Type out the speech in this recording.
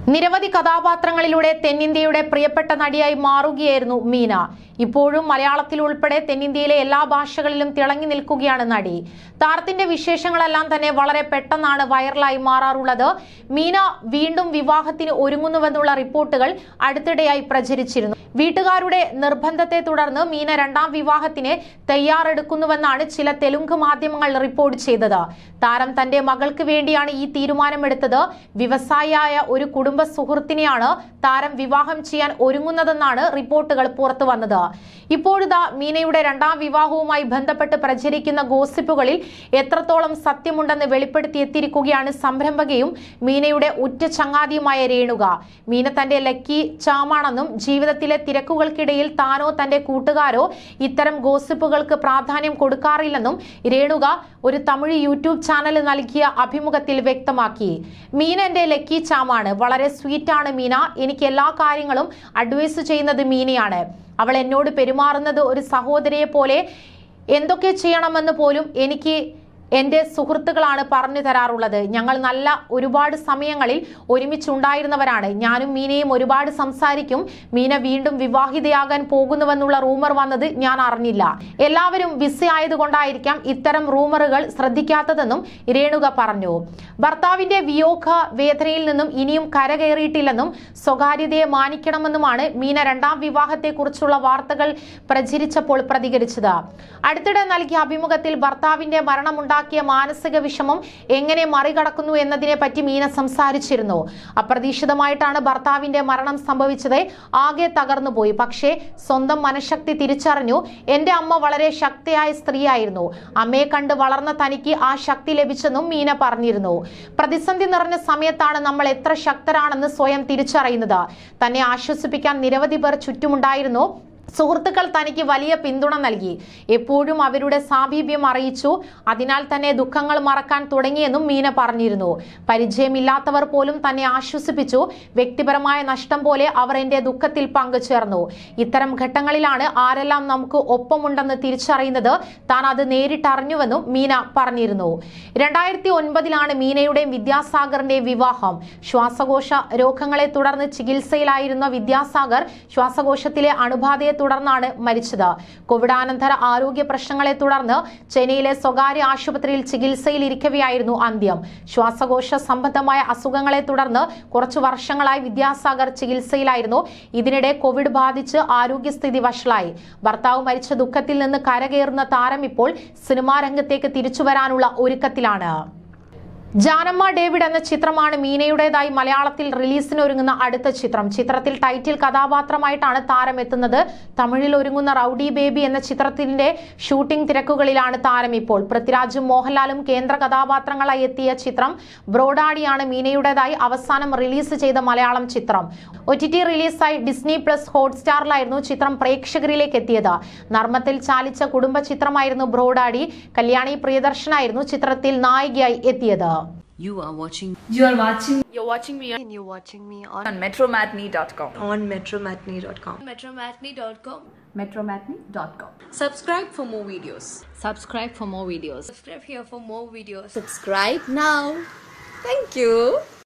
നിരവധി കഥാപാത്രങ്ങളിലൂടെ തെന്നിന്ത്യയുടെ പ്രിയപ്പെട്ട നടിയായി മാറുകയായിരുന്നു മീന ഇപ്പോഴും മലയാളത്തിൽ ഉൾപ്പെടെ തെന്നിന്ത്യയിലെ എല്ലാ ഭാഷകളിലും തിളങ്ങി നിൽക്കുകയാണ് നടി താരത്തിന്റെ വിശേഷങ്ങളെല്ലാം തന്നെ വളരെ പെട്ടെന്നാണ് വൈറലായി മാറാറുള്ളത് മീന വീണ്ടും വിവാഹത്തിന് ഒരുങ്ങുന്നുവെന്നുള്ള റിപ്പോർട്ടുകൾ അടുത്തിടെയായി പ്രചരിച്ചിരുന്നു വീട്ടുകാരുടെ നിർബന്ധത്തെ തുടർന്ന് മീന രണ്ടാം വിവാഹത്തിന് തയ്യാറെടുക്കുന്നുവെന്നാണ് ചില തെലുങ്ക് മാധ്യമങ്ങൾ റിപ്പോർട്ട് ചെയ്തത് താരം തന്റെ മകൾക്ക് വേണ്ടിയാണ് ഈ തീരുമാനമെടുത്തത് വ്യവസായിയായ ഒരു കുടുംബ സുഹൃത്തിനെയാണ് താരം വിവാഹം ചെയ്യാൻ ഒരുങ്ങുന്നതെന്നാണ് റിപ്പോർട്ടുകൾ പുറത്തു വന്നത് ഇപ്പോഴിതാ മീനയുടെ രണ്ടാം വിവാഹവുമായി ബന്ധപ്പെട്ട് പ്രചരിക്കുന്ന ഗോസിപ്പുകളിൽ എത്രത്തോളം സത്യമുണ്ടെന്ന് വെളിപ്പെടുത്തിയെത്തിയിരിക്കുകയാണ് സംരംഭകയും മീനയുടെ ഉറ്റ ചങ്ങാതിയുമായ രേണുക മീന തന്റെ ലക്കി ചാമാണെന്നും ജീവിതത്തിലെ തിരക്കുകൾക്കിടയിൽ താനോ തന്റെ കൂട്ടുകാരോ ഇത്തരം ഗോസിപ്പുകൾക്ക് പ്രാധാന്യം കൊടുക്കാറില്ലെന്നും രേണുക ഒരു തമിഴ് യൂട്യൂബ് ചാനൽ നൽകിയ അഭിമുഖത്തിൽ വ്യക്തമാക്കി മീന എന്റെ ലക്കി ചാമാണ് വളരെ സ്വീറ്റാണ് മീന എനിക്ക് എല്ലാ കാര്യങ്ങളും അഡ്വൈസ് ചെയ്യുന്നത് മീനയാണ് അവൾ എന്നോട് പെരുമാറുന്നത് ഒരു സഹോദരിയെ പോലെ എന്തൊക്കെ ചെയ്യണമെന്ന് പോലും എനിക്ക് എൻ്റെ സുഹൃത്തുക്കളാണ് പറഞ്ഞു തരാറുള്ളത് ഞങ്ങൾ നല്ല ഒരുപാട് സമയങ്ങളിൽ ഒരുമിച്ചുണ്ടായിരുന്നവരാണ് ഞാനും മീനയും ഒരുപാട് സംസാരിക്കും മീന വീണ്ടും വിവാഹിതയാകാൻ പോകുന്നുവെന്നുള്ള റൂമർ വന്നത് ഞാൻ അറിഞ്ഞില്ല എല്ലാവരും ബിസി ആയതുകൊണ്ടായിരിക്കാം ഇത്തരം റൂമറുകൾ ശ്രദ്ധിക്കാത്തതെന്നും രേണുക പറഞ്ഞു ഭർത്താവിന്റെ വിയോഗ വേദനയിൽ നിന്നും ഇനിയും കരകയറിയിട്ടില്ലെന്നും സ്വകാര്യതയെ മാനിക്കണമെന്നുമാണ് മീന രണ്ടാം വിവാഹത്തെക്കുറിച്ചുള്ള വാർത്തകൾ പ്രചരിച്ചപ്പോൾ പ്രതികരിച്ചത് അടുത്തിടെ നൽകിയ അഭിമുഖത്തിൽ ഭർത്താവിന്റെ മരണമുണ്ടാക്കിയ മാനസിക വിഷമം എങ്ങനെ മറികടക്കുന്നു എന്നതിനെ പറ്റി മീന സംസാരിച്ചിരുന്നു അപ്രതീക്ഷിതമായിട്ടാണ് ഭർത്താവിന്റെ മരണം സംഭവിച്ചത് ആകെ തകർന്നുപോയി പക്ഷേ സ്വന്തം മനഃശക്തി തിരിച്ചറിഞ്ഞു എന്റെ അമ്മ വളരെ ശക്തിയായ സ്ത്രീയായിരുന്നു അമ്മയെ കണ്ട് വളർന്ന തനിക്ക് ആ ശക്തി ലഭിച്ചെന്നും മീന പറഞ്ഞിരുന്നു പ്രതിസന്ധി നിറഞ്ഞ സമയത്താണ് നമ്മൾ എത്ര ശക്തരാണെന്ന് സ്വയം തിരിച്ചറിയുന്നത് തന്നെ ആശ്വസിപ്പിക്കാൻ നിരവധി പേർ ചുറ്റുമുണ്ടായിരുന്നു സുഹൃത്തുക്കൾ തനിക്ക് വലിയ പിന്തുണ നൽകി എപ്പോഴും അവരുടെ സാമീപ്യം അറിയിച്ചു അതിനാൽ തന്നെ ദുഃഖങ്ങൾ മറക്കാൻ തുടങ്ങിയെന്നും മീന പറഞ്ഞിരുന്നു പരിചയമില്ലാത്തവർ പോലും തന്നെ ആശ്വസിപ്പിച്ചു വ്യക്തിപരമായ നഷ്ടം പോലെ അവർ എന്റെ ദുഃഖത്തിൽ പങ്കുചേർന്നു ഇത്തരം ഘട്ടങ്ങളിലാണ് ആരെല്ലാം നമുക്ക് ഒപ്പമുണ്ടെന്ന് തിരിച്ചറിയുന്നത് താൻ അത് നേരിട്ടറിഞ്ഞുവെന്നും മീന പറഞ്ഞിരുന്നു രണ്ടായിരത്തി ഒൻപതിലാണ് മീനയുടെയും വിദ്യാസാഗറിന്റെയും വിവാഹം ശ്വാസകോശ രോഗങ്ങളെ തുടർന്ന് ചികിത്സയിലായിരുന്ന വിദ്യാസാഗർ ശ്വാസകോശത്തിലെ അണുബാധയെ തുടർന്നാണ് മരിച്ചത് കോവിഡാനന്തര ആരോഗ്യ പ്രശ്നങ്ങളെ തുടർന്ന് ചെന്നൈയിലെ സ്വകാര്യ ആശുപത്രിയിൽ ചികിത്സയിൽ ഇരിക്കവെയായിരുന്നു അന്ത്യം ശ്വാസകോശ സംബന്ധമായ അസുഖങ്ങളെ തുടർന്ന് കുറച്ചു വർഷങ്ങളായി വിദ്യാസാഗർ ചികിത്സയിലായിരുന്നു ഇതിനിടെ കോവിഡ് ബാധിച്ച് ആരോഗ്യസ്ഥിതി വഷളായി ഭർത്താവ് മരിച്ച ദുഃഖത്തിൽ നിന്ന് കരകയറുന്ന താരം ഇപ്പോൾ സിനിമാ രംഗത്തേക്ക് തിരിച്ചു വരാനുള്ള ഒരുക്കത്തിലാണ് ജാനമ്മ ഡേവിഡ് എന്ന ചിത്രമാണ് മീനയുടേതായി മലയാളത്തിൽ റിലീസിന് ഒരുങ്ങുന്ന അടുത്ത ചിത്രം ചിത്രത്തിൽ ടൈറ്റിൽ കഥാപാത്രമായിട്ടാണ് താരം എത്തുന്നത് തമിഴിൽ ഒരുങ്ങുന്ന റൌഡി ബേബി എന്ന ചിത്രത്തിന്റെ ഷൂട്ടിംഗ് തിരക്കുകളിലാണ് താരം ഇപ്പോൾ പൃഥ്വിരാജും മോഹൻലാലും കേന്ദ്ര കഥാപാത്രങ്ങളായി എത്തിയ ചിത്രം ബ്രോഡാഡിയാണ് മീനയുടേതായി അവസാനം റിലീസ് ചെയ്ത മലയാളം ചിത്രം ഒ ടി ടി റിലീസായി ഡിസ്നി പ്ലസ് ഹോട്ട്സ്റ്റാറിലായിരുന്നു ചിത്രം പ്രേക്ഷകരിലേക്ക് എത്തിയത് നർമ്മത്തിൽ ചാലിച്ച കുടുംബ ചിത്രമായിരുന്നു ബ്രോഡാഡി കല്യാണി പ്രിയദർശനായിരുന്നു ചിത്രത്തിൽ നായികയായി എത്തിയത് You are watching You are watching You're watching me on, and you're watching me on, on metromatney.com. on metromatney.com. metromatney.com. Metromatney.com. Subscribe for more videos. subscribe for more videos Subscribe here for more videos. Subscribe now. Thank you.